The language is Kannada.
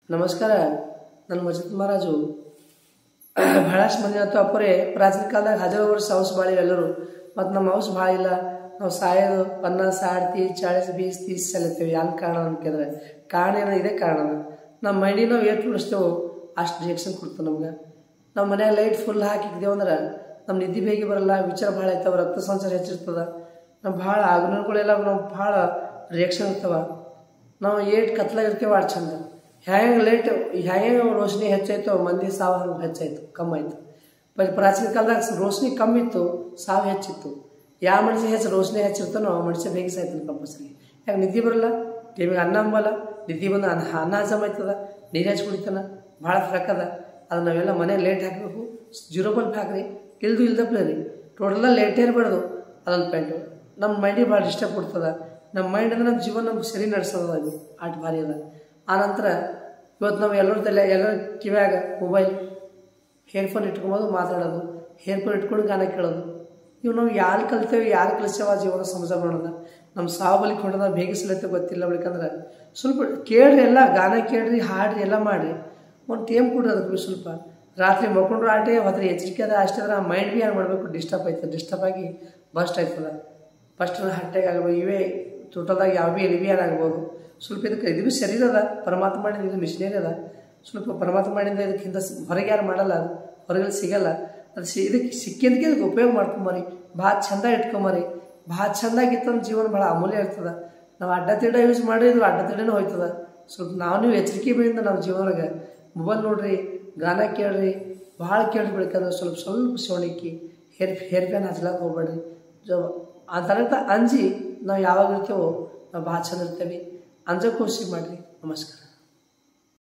ನಮಸ್ಕಾರ ನಾನು ಮಜಿತ್ ಮಹಾರಾಜು ಬಹಳಷ್ಟು ಮಂದಿ ಅಥವಾ ಅಪ್ಪರೇ ಪ್ರಾಚೀನ ಕಾಲದಾಗ ಹಜಾರು ವರ್ಷ ಹೌಸ್ ಬಾಳಿವಿ ಎಲ್ಲರೂ ಮತ್ತು ನಮ್ಮ ಹೌಸ್ ಭಾಳ ಇಲ್ಲ ನಾವು ಸಾಯೋದು ಪನ್ನಾಸ್ ಸಾಡ್ ತೀಸ್ ಚಾಳಿಸ್ ಬೀಸ್ ತೀಸ್ ಸಲತ್ತೇವೆ ಯಾನ್ ಕಾರಣ ಅಂತ ಕೇಳಿದ್ರೆ ಕಾರಣ ಏನೋ ಇದೇ ಕಾರಣ ನಮ್ಮ ಮೈಂಡಿಗೆ ನಾವು ಏಟ್ ಉಳಿಸ್ತೇವೋ ಅಷ್ಟು ರಿಯಾಕ್ಷನ್ ಕೊಡ್ತದೆ ನಮ್ಗೆ ನಮ್ಮ ಮನ್ಯಾಗ ಲೈಟ್ ಫುಲ್ ಹಾಕಿದ್ದೇವೆ ಅಂದ್ರೆ ನಮ್ಮ ನಿದ್ದೆ ಬೇಗ ಬರಲ್ಲ ವಿಚಾರ ಭಾಳ ಆಯ್ತವ ರಕ್ತ ಸಂಚಾರ ಹೆಚ್ಚಿರ್ತದ ನಮ್ಮ ಭಾಳ ಆಗ್ನಗಳೆಲ್ಲ ನಾವು ಭಾಳ ರಿಯಾಕ್ಷನ್ ಇರ್ತಾವ ನಾವು ಏಟ್ ಕತ್ಲಾಗ ಇರ್ತೇವೆ ಅಷ್ಟು ಚಂದ ಹ್ಯಾಂಗೆ ಲೇಟ್ ಹ್ಯಾಂಗೆ ರೋಶನಿ ಹೆಚ್ಚಾಯ್ತು ಮಂದಿ ಸಾವು ಹಂಗೆ ಹೆಚ್ಚಾಯ್ತು ಕಮ್ಮಾಯ್ತು ಬಟ್ ಪ್ರಾಚೀನ ಕಾಲದಾಗ ರೋಶನಿ ಕಮ್ಮಿ ಇತ್ತು ಸಾವು ಹೆಚ್ಚಿತ್ತು ಯಾವ ಮನುಷ್ಯ ಹೆಚ್ಚು ರೋಶನಿ ಹೆಚ್ಚಿರ್ತಾನೋ ಆ ಮನುಷ್ಯ ಬೇಗ ಸಾಯ್ತಾನೆ ಕಂಪಲ್ಸರಿ ಯಾಕೆ ನಿದ್ದೆ ಬರಲ್ಲ ಟೈಮಿಗೆ ಅನ್ನ ಅಂಬಲ್ಲ ನಿದ್ದೆ ಬಂದು ಅನ್ನ ಅನ್ನ ಹಜಮ್ ಆಯ್ತದ ನೀರು ಹಚ್ಚಿ ಕುಡಿತಾನ ಭಾಳ ಫರಕ್ ಅದ ಅದು ನಾವೆಲ್ಲ ಮನೆ ಲೇಟ್ ಹಾಕಬೇಕು ಜೀರೋ ಬಲ್ಪ್ ಹಾಕ್ರಿ ಇಲ್ದು ಇಲ್ದಪ್ಲೆ ರೀ ಟೋಟಲ ಲೇಟೇ ಇರಬಾರ್ದು ಅದೊಂದು ಪಾಯಿಂಟು ನಮ್ಮ ಮೈಂಡಿಗೆ ಭಾಳ ಡಿಸ್ಟರ್ಬ್ ಕೊಡ್ತದ ನಮ್ಮ ಮೈಂಡ್ ಅಂದ್ರೆ ನಮ್ಮ ಜೀವನ ನಮ್ಗೆ ಸರಿ ನಡೆಸೋದು ಅದು ಆಟ ಭಾರಿ ಅದ ಆನಂತರ ಇವತ್ತು ನಾವು ಎಲ್ಲರ ತಲೆ ಎಲ್ಲರ ಕಿವ್ಯಾಗ ಮೊಬೈಲ್ ಹೇರ್ಫೋನ್ ಇಟ್ಕೊಬೋದು ಮಾತಾಡೋದು ಹೇರ್ಫೋನ್ ಇಟ್ಕೊಂಡು ಗಾನ ಕೇಳೋದು ಇವು ನಾವು ಯಾರು ಕಲ್ತೇವೆ ಯಾರು ಕಲಿಸ್ತೇವೆ ಆ ಜೀವನ ಸಮಜ ಮಾಡೋದ ನಮ್ಮ ಸಾವು ಬಲಿ ಕೊಂಡದ ಬೇಗಿಸ್ಲತ್ತೆ ಗೊತ್ತಿಲ್ಲ ಬಳಿಕಂದ್ರೆ ಸ್ವಲ್ಪ ಕೇಳ್ರಿ ಎಲ್ಲ ಗಾನ ಕೇಳ್ರಿ ಹಾಡ್ರಿ ಎಲ್ಲ ಮಾಡಿರಿ ಒಂದು ಟೇಮ್ ಕೊಡ್ರಿ ಅದಕ್ಕೆ ಬಿ ಸ್ವಲ್ಪ ರಾತ್ರಿ ಮಕ್ಕೊಂಡ್ರು ಆಟೆ ಹೊತ್ರಿ ಎಚ್ಚರಿಕೆ ಅದ ಅಷ್ಟೇ ಅದ್ರ ಮೈಂಡ್ ಬಿ ಏನು ಮಾಡಬೇಕು ಡಿಸ್ಟರ್ಬ್ ಆಯ್ತದೆ ಡಿಸ್ಟರ್ಬ್ ಆಗಿ ಬಸ್ಟ್ ಆಯ್ತದ ಫಸ್ಟ್ ಹಟ್ಟೆಗೆ ಆಗ್ಬೋದು ಇವೇ ಟೋಟಲ್ದಾಗ ಯಾವ ಭೀ ಎಲ್ಲಿ ಭೀ ಏನಾಗ್ಬೋದು ಸ್ವಲ್ಪ ಇದಕ್ಕೆ ಇದು ಭೀ ಶರೀರ ಅದ ಪರಮಾತ್ಮ ಮಾಡಿದ ಇದು ಮಿಷನರಿ ಅದ ಸ್ವಲ್ಪ ಪರಮಾತ್ಮ ಮಾಡಿದ ಇದಕ್ಕಿಂತ ಹೊರಗೆ ಯಾರು ಮಾಡಲ್ಲ ಅದು ಹೊರಗೆ ಸಿಗಲ್ಲ ಅದು ಸಿ ಇದಕ್ಕೆ ಸಿಕ್ಕಿದ್ದಕ್ಕೆ ಇದಕ್ಕೆ ಉಪಯೋಗ ಮಾಡ್ಕೊಂಬರಿ ಭಾಳ ಚಂದ ಇಟ್ಕೊಂಬರಿ ಭಾಳ ಚಂದಾಗಿತ್ತು ನಮ್ಮ ಜೀವನ ಭಾಳ ಅಮೂಲ್ಯ ಇರ್ತದೆ ನಾವು ಅಡ್ಡ ತಿಡ್ಡ ಯೂಸ್ ಮಾಡಿದ್ರು ಅಡ್ಡ ತಿಡ್ಡನೇ ಹೋಯ್ತದ ಸ್ವಲ್ಪ ನಾವು ನೀವು ಎಚ್ಚರಿಕೆ ಬೇಯಿಂದ ನಮ್ಮ ಜೀವನದಾಗ ಮೊಬೈಲ್ ನೋಡ್ರಿ ಗಾನ ಕೇಳ್ರಿ ಭಾಳ ಕೇಳಿ ಬೆಳಿಕಂದ್ರೆ ಸ್ವಲ್ಪ ಸ್ವಲ್ಪ ಸೋಣಿಕ್ಕಿ ಹೇರ್ ಹೇರ್ ಪ್ಯಾನ್ ಹಚ್ಲಕ್ಕೆ ಹೋಗ್ಬೇಡ್ರಿ ಜೊ ಅದರಂತ ಅಂಜಿ ನಾವು ಯಾವಾಗ ಇರ್ತೇವೋ ನಾವು ಭಾಳ ಚಂದ ಇರ್ತೇವೆ ಅಂಜಕ್ಕೆ ಕೋಶಿ ಮಾಡಿರಿ ನಮಸ್ಕಾರ